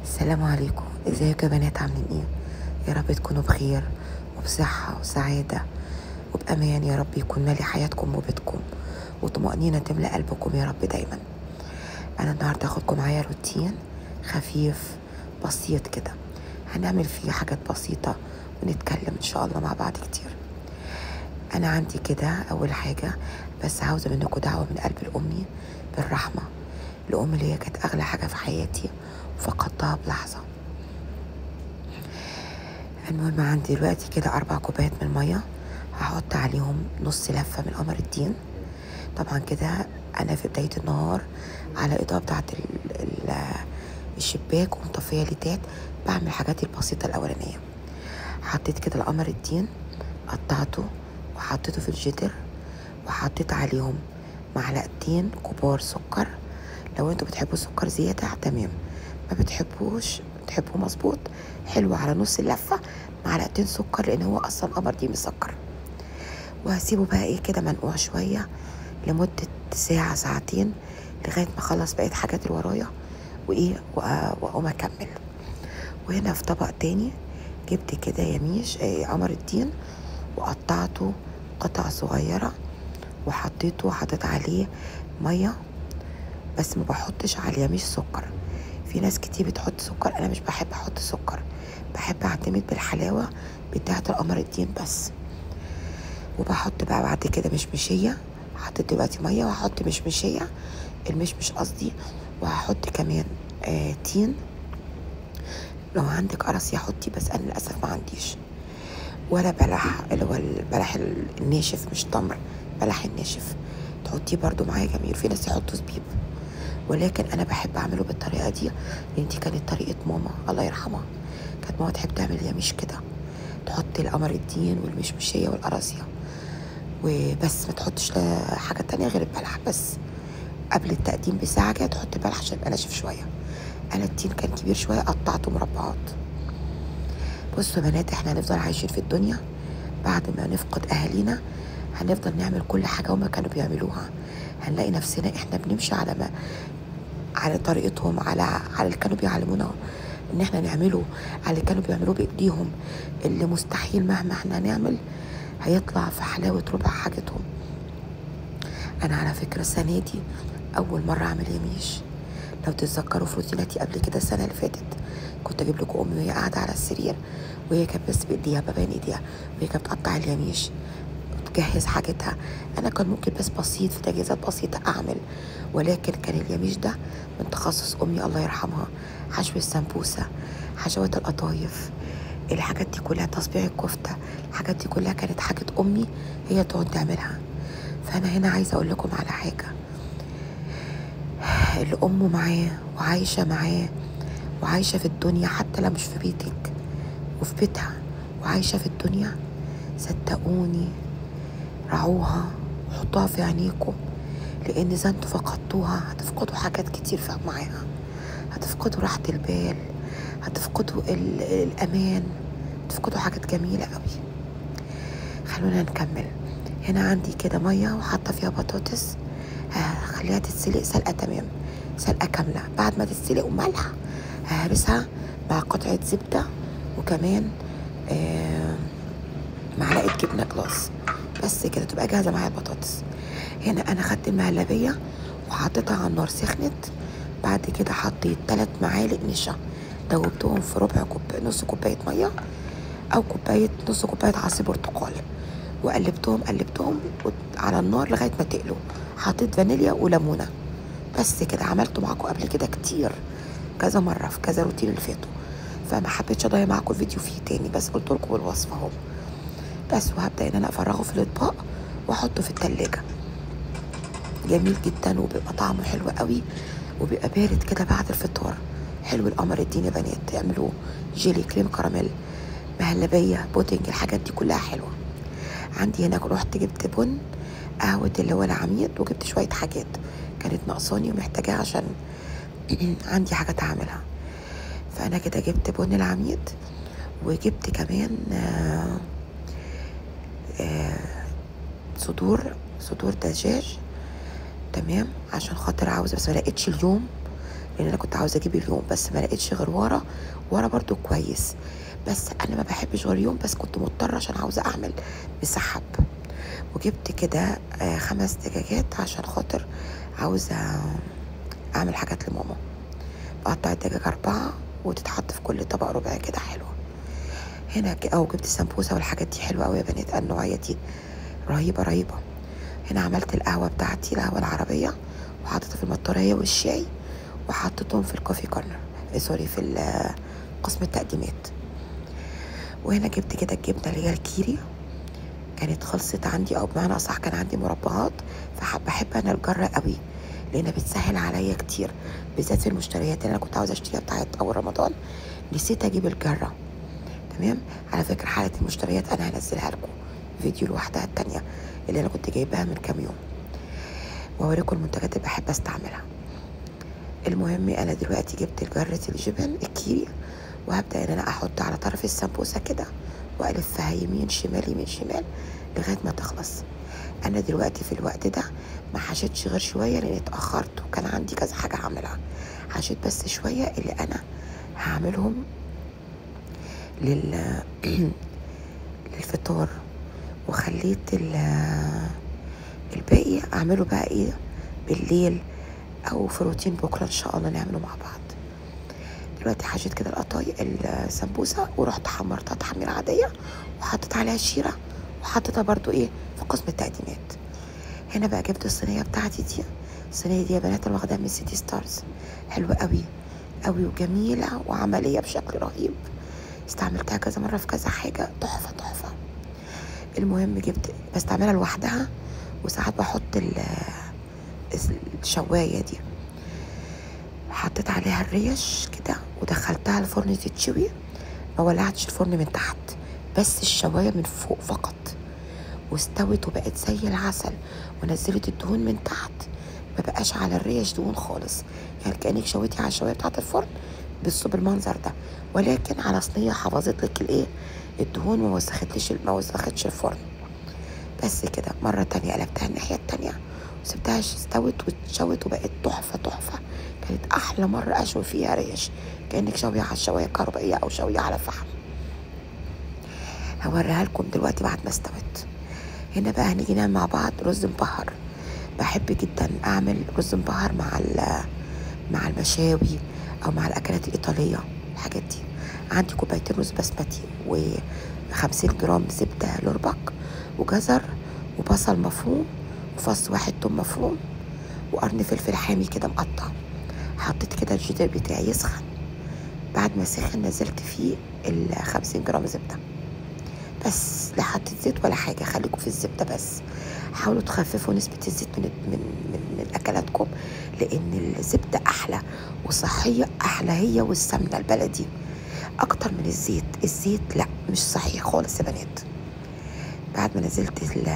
السلام عليكم ازيكم يا بنات عاملين ايه يا رب تكونوا بخير وبصحة وسعادة وبأمان يا رب يكون مالي حياتكم وبيتكم وطمأنينة تملأ قلبكم يا رب دايما أنا النهاردة هاخدكم معايا روتين خفيف بسيط كده هنعمل فيه حاجات بسيطة ونتكلم إن شاء الله مع بعض كتير أنا عندي كده أول حاجة بس عاوزة منكم دعوة من قلب لأمي بالرحمة لأمي اللي هي كانت أغلى حاجة في حياتي وفقدتها بلحظة المهم عندي دلوقتي كده أربع كوبايات من المية هحط عليهم نص لفة من قمر الدين طبعا كده أنا في بداية النهار على الإضاءة بتاعة ال- ال- الشباك ومطفية ليتات بعمل حاجاتي البسيطة الأولانية حطيت كده القمر الدين قطعته وحطيته في الجدر وحطيت عليهم معلقتين كبار سكر لو انتوا بتحبوا سكر زيادة تمام ما بتحبوش بتحبوه مظبوط حلو على نص اللفة معلقتين سكر لان هو اصلا قمر دي مسكر وهسيبه بقى ايه كده منقوع شوية لمدة ساعة ساعتين لغاية ما اخلص بقية حاجات اللي ورايا وايه وأ- واقوم اكمل وهنا في طبق تاني جبت كده يميش آه، قمر الدين وقطعته قطع صغيرة وحطيته وحطيت عليه مية بس ما بحطش على اليميش سكر في ناس كتير بتحط سكر انا مش بحب احط سكر بحب اعتمد بالحلاوة بتاعة القمر الدين بس وبحط بقى بعد كده مشمشية حطيت دلوقتي مية وهحط مشمشية المشمش قصدي وهحط كمان آه تين لو عندك قرص حطي بس انا للاسف ما عنديش ولا بلح اللي هو البلح الناشف مش تمر بلح الناشف تحطيه برضو معايا جميل في ناس يحطوا زبيب ولكن انا بحب اعمله بالطريقه دي لان دي كانت طريقه ماما الله يرحمها كانت ماما تحب تعمل يميش كده تحط القمر الدين والمشمشيه والقراصيه وبس ما تحطش لا حاجه تانية غير البلح بس قبل التقديم بساعه كده تحط البلح عشان يبقى ناشف شويه انا التين كان كبير شويه قطعته مربعات بصوا يا بنات احنا هنفضل عايشين في الدنيا بعد ما نفقد اهالينا هنفضل نعمل كل حاجه هما كانوا بيعملوها هنلاقي نفسنا احنا بنمشي على ما على طريقتهم على على اللي كانوا بيعلمونا ان احنا نعمله على اللي كانوا بيعملوه بايديهم اللي مستحيل مهما احنا نعمل هيطلع في حلاوه ربع حاجتهم انا على فكره السنه دي اول مره اعمل يميش لو تتذكروا في روتيناتي قبل كده السنه اللي فاتت كنت اجيب لكم امي وهي قاعده على السرير وهي كانت بس بايديها ببان ايديها وهي كانت بتقطع اليميش تجهز حاجتها انا كان ممكن بس بسيط في تجهيزات بسيطه اعمل ولكن كان اليميش ده من تخصص امي الله يرحمها حشو السمبوسه حشوات القطايف الحاجات دي كلها تصبيع الكفته الحاجات دي كلها كانت حاجه امي هي تقعد تعملها فانا هنا عايزه اقول لكم على حاجه اللي امه معاه وعايشه معاه وعايشه في الدنيا حتى لو مش في بيتك وفي بيتها وعايشه في الدنيا صدقوني رعوها وحطوها في عينيكم لان اذا انتوا فقدتوها هتفقدوا حاجات كتير في معاها هتفقدوا راحة البال هتفقدوا ال- الأمان هتفقدوا حاجات جميلة قوي خلونا نكمل هنا عندي كده مية وحاطة فيها بطاطس هخليها تتسلق سلقة تمام سلقة كاملة بعد ما تتسلق وملح ههرسها مع قطعة زبدة وكمان آه معلقة جبنة جلاس بس كده تبقى جاهزة معايا البطاطس هنا أنا خدت المهلبية وحطيتها على النار سخنت بعد كده حطيت تلات معالق نشا دوبتهم في ربع كوب نص كوباية مية أو كوباية نص كوباية عصير برتقال وقلبتهم قلبتهم وت- على النار لغاية ما تقلوا حطيت فانيليا وليمونة بس كده عملته معاكم قبل كده كتير كذا مرة في كذا روتين اللي فاتوا فما حبيتش اضيع معاكم الفيديو فيه تاني بس قلت لكم الوصفة اهو بس وهبدأ ان انا افرغه في الاطباق واحطه في التلاجة جميل جدا وبيبقى طعمه حلو قوي وبيبقى بارد كده بعد الفطار حلو القمر الدين يا بنات تعملوه جيلي كريم كراميل مهلبية بودنج الحاجات دي كلها حلوة عندي هنا رحت جبت بن قهوة اللي هو العميد وجبت شوية حاجات كانت ناقصاني ومحتاجاها عشان عندي حاجات اعملها فانا كده جبت بن العميد وجبت كمان آه آه صدور صدور دجاج تمام عشان خاطر عاوزه بس ما لقيتش اليوم لان انا كنت عاوزه اجيب اليوم بس ما لقيتش غير ورا ورا برضو كويس بس انا ما بحبش غير يوم بس كنت مضطره عشان عاوزه اعمل مسحب وجبت كده آه، خمس دجاجات عشان خاطر عاوزه اعمل حاجات لماما بقطع الدجاج اربعه وتتحط في كل طبق ربع كده حلوه هنا ك- او جبت سمبوسه والحاجات دي حلوه قوي يا بنات النوعيه دي رهيبه رهيبه هنا عملت القهوه بتاعتي القهوه العربيه وحطيتها في المطريه والشاي وحطيتهم في الكوفي كورنر آه، سوري في ال- قسم التقديمات وهنا جبت كده الجبنه اللي هي الكيري كانت خلصت عندي او بمعنى اصح كان عندي مربعات فبحب انا الجره قوي لانها بتسهل عليا كتير بالذات في المشتريات اللي انا كنت عاوزه اشتريها بتاعت اول رمضان نسيت اجيب الجره تمام على فكره حاله المشتريات انا هنزلها لكم فيديو لوحدها التانية اللي انا كنت جايباها من كام يوم واوريكم المنتجات اللي بحب استعملها المهم انا دلوقتي جبت جرة الجبن الكيري وهبدا ان انا احط على طرف السمبوسه كده والفها يمين شمال يمين شمال لغايه ما تخلص انا دلوقتي في الوقت ده ما حشيتش غير شويه لان اتاخرت وكان عندي كذا حاجه هعملها حشيت بس شويه اللي انا هعملهم لل للفطار وخليت ال- الباقي اعمله بقى ايه بالليل او في روتين بكره ان شاء الله نعمله مع بعض دلوقتي حشيت كده القطاي السمبوسه ورحت حمرتها تحميره عاديه وحطيت عليها شيره وحطيتها برضو ايه في قسم التقديمات هنا بقى جبت الصينيه بتاعتي دي الصينيه دي يا بنات انا واخداها من سيتي ستارز حلوه قوي قوي وجميله وعمليه بشكل رهيب استعملتها كذا مره في كذا حاجه تحفه تحفه المهم جبت بستعملها لوحدها وساعات بحط ال- الشوايه دي حطيت عليها الريش كده ودخلتها الفرن تتشوي ما ولعتش الفرن من تحت بس الشوايه من فوق فقط واستوت وبقت زي العسل ونزلت الدهون من تحت ما بقاش على الريش دهون خالص يعني كانك شويتي على الشوايه بتاعت الفرن بس بالمنظر ده ولكن على صينيه حفظت لك الايه الدهون وما وسختليش ما وسختش الفرن بس كده مرة تانية قلبتها الناحية التانية وسبتها استوت واتشوت وبقت تحفة تحفة كانت أحلى مرة أشوي فيها ريش كأنك شوية على الشواية الكهربائية أو شوية على فحم هوريها لكم دلوقتي بعد ما استوت هنا بقى هنيجي نعمل مع بعض رز مبهر بحب جدا أعمل رز مبهر مع ال- مع المشاوي أو مع الأكلات الإيطالية الحاجات دي عندي كوبايتين رز بسمتي وخمسين جرام زبدة لوربك وجزر وبصل مفروم وفص واحد توم مفروم وقرن فلفل حامي كده مقطع حطيت كده الجدر بتاعي يسخن بعد ما سخن نزلت فيه الخمسين جرام زبدة بس لا حطيت زيت ولا حاجة خليكم في الزبدة بس حاولوا تخففوا نسبة الزيت من من من, من أكلاتكم لأن الزبدة أحلى وصحية أحلى هي والسمنة البلدي أكتر من الزيت الزيت لا مش صحي خالص يا بنات بعد ما نزلت ال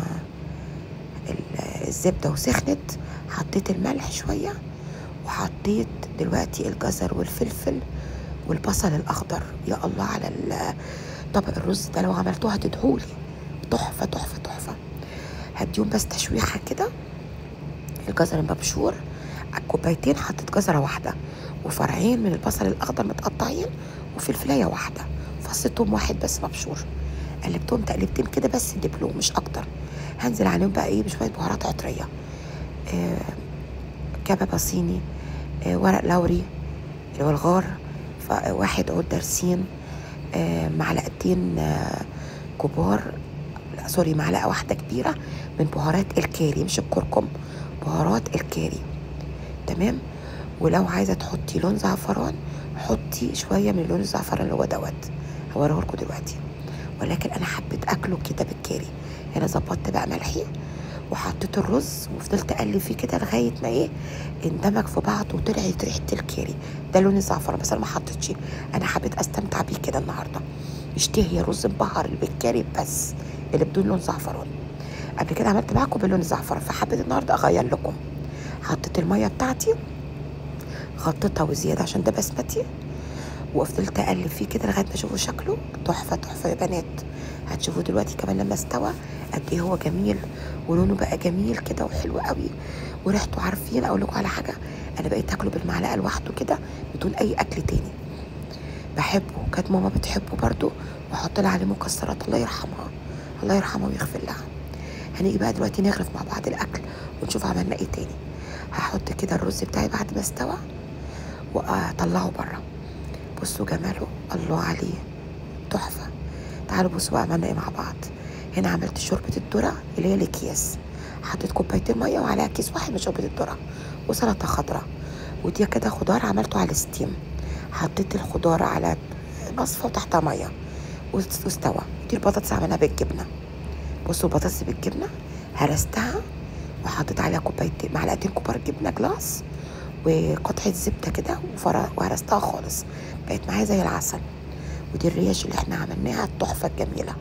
ال- الزبدة وسخنت حطيت الملح شوية وحطيت دلوقتي الجزر والفلفل والبصل الأخضر يا الله على ال- طبق الرز ده لو عملتوه هتدعولي تحفة تحفة تحفة هديهم بس تشويحة كده الجزر المبشور على الكوبايتين حطيت جزرة واحدة وفرعين من البصل الأخضر متقطعين وفلفلاية واحدة فص توم واحد بس مبشور قلبتهم تقلبتين كده بس دبلو مش أكتر هنزل عليهم بقى إيه بشوية بهارات عطرية آه كبابة صيني آه ورق لوري اللي هو الغار ف- واحد عود درسين آه معلقتين آه كبار لا سوري معلقة واحدة كبيرة من بهارات الكاري مش الكركم بهارات الكاري تمام ولو عايزة تحطي لون زعفران حطي شوية من لون الزعفران اللي هو دوت هوريه لكم دلوقتي ولكن انا حبيت اكله كده بالكاري هنا ظبطت بقى ملحي وحطيت الرز وفضلت اقلب فيه كده لغايه ما ايه اندمج في بعض وطلعت ريحه الكاري ده لون الزعفران بس انا ما حطيتش انا حبيت استمتع بيه كده النهارده اشتهي رز مبهر اللي بالكاري بس اللي بدون لون زعفران قبل كده عملت معاكم بلون الزعفران فحبيت النهارده اغير لكم حطيت الميه بتاعتي غطيتها وزياده عشان ده بسمتي وفضلت اقلب فيه كده لغايه ما اشوفوا شكله تحفه تحفه يا بنات هتشوفوا دلوقتي كمان لما استوى قد ايه هو جميل ولونه بقى جميل كده وحلو قوي وريحته عارفين اقول لكم على حاجه انا بقيت اكله بالمعلقه لوحده كده بدون اي اكل تاني بحبه كانت ماما بتحبه برضو واحط لها عليه مكسرات الله يرحمها الله يرحمها ويغفر لها هنيجي بقى دلوقتي نغرف مع بعض الاكل ونشوف عملنا ايه تاني هحط كده الرز بتاعي بعد ما استوى واطلعه بره بصوا جماله الله عليه تحفه تعالوا بصوا بقى عملنا ايه مع بعض هنا عملت شوربه الذره اللي هي الاكياس حطيت كوبايتين ميه وعليها كيس واحد من شوربه الذره وسلطه خضراء ودي كده خضار عملته على ستيم حطيت الخضار على مصفى وتحتها ميه واستوى دي البطاطس عملناها بالجبنه بصوا البطاطس بالجبنه هرستها وحطيت عليها كوبايتين معلقتين كبار جبنه جلاس وقطعه زبده كده وهرستها خالص بقت معايا زي العسل ودي الريش اللي احنا عملناها التحفه الجميله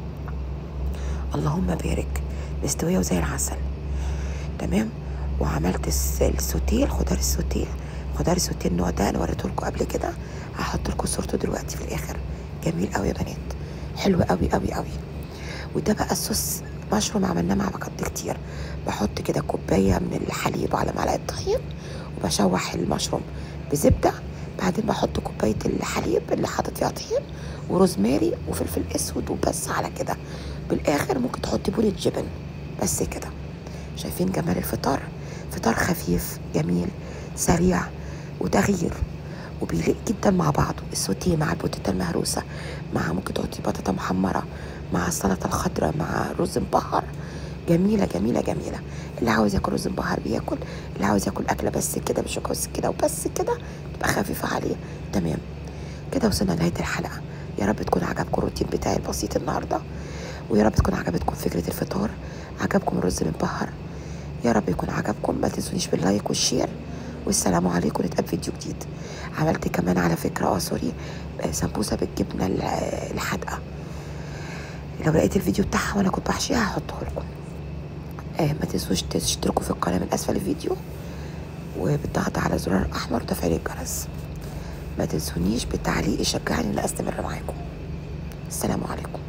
اللهم بارك مستويه وزي العسل تمام وعملت السوتيه الخضار السوتيه خضار السوتيه النوع ده انا وريته لكم قبل كده هحط لكم صورته دلوقتي في الاخر جميل قوي يا بنات حلو قوي قوي قوي وده بقى الصوص مشروم عملناه مع بعض كتير بحط كده كوبايه من الحليب على معلقه طحين وبشوح المشروم بزبده بعدين بحط كوبايه الحليب اللي حاطط فيها طحين وروزماري وفلفل اسود وبس على كده بالاخر ممكن تحطي بولة جبن بس كده شايفين جمال الفطار فطار خفيف جميل سريع وتغيير وبيليق جدا مع بعضه السوتيه مع البوتيتا المهروسه مع ممكن تحطي بطاطا محمره مع السلطه الخضراء مع رز مبهر جميله جميله جميله اللي عاوز ياكل رز مبهر بياكل اللي عاوز ياكل اكله بس كده بالشوكه والسكينه وبس كده تبقى خفيفه عليه تمام كده وصلنا لنهايه الحلقه يا رب تكون عجبكم الروتين بتاعي البسيط النهارده ويا رب تكون عجبتكم فكره الفطار عجبكم الرز المبهر يا رب يكون عجبكم ما تنسونيش باللايك والشير والسلام عليكم نتقابل فيديو جديد عملت كمان على فكره اه سوري سمبوسه بالجبنه الحادقه لو لقيت الفيديو بتاعها وانا كنت بحشيها هحطه لكم آه ما تنسوش تشتركوا في القناه من اسفل الفيديو وبالضغط على زرار احمر وتفعيل الجرس ما تنسونيش بالتعليق يشجعني ان استمر معاكم السلام عليكم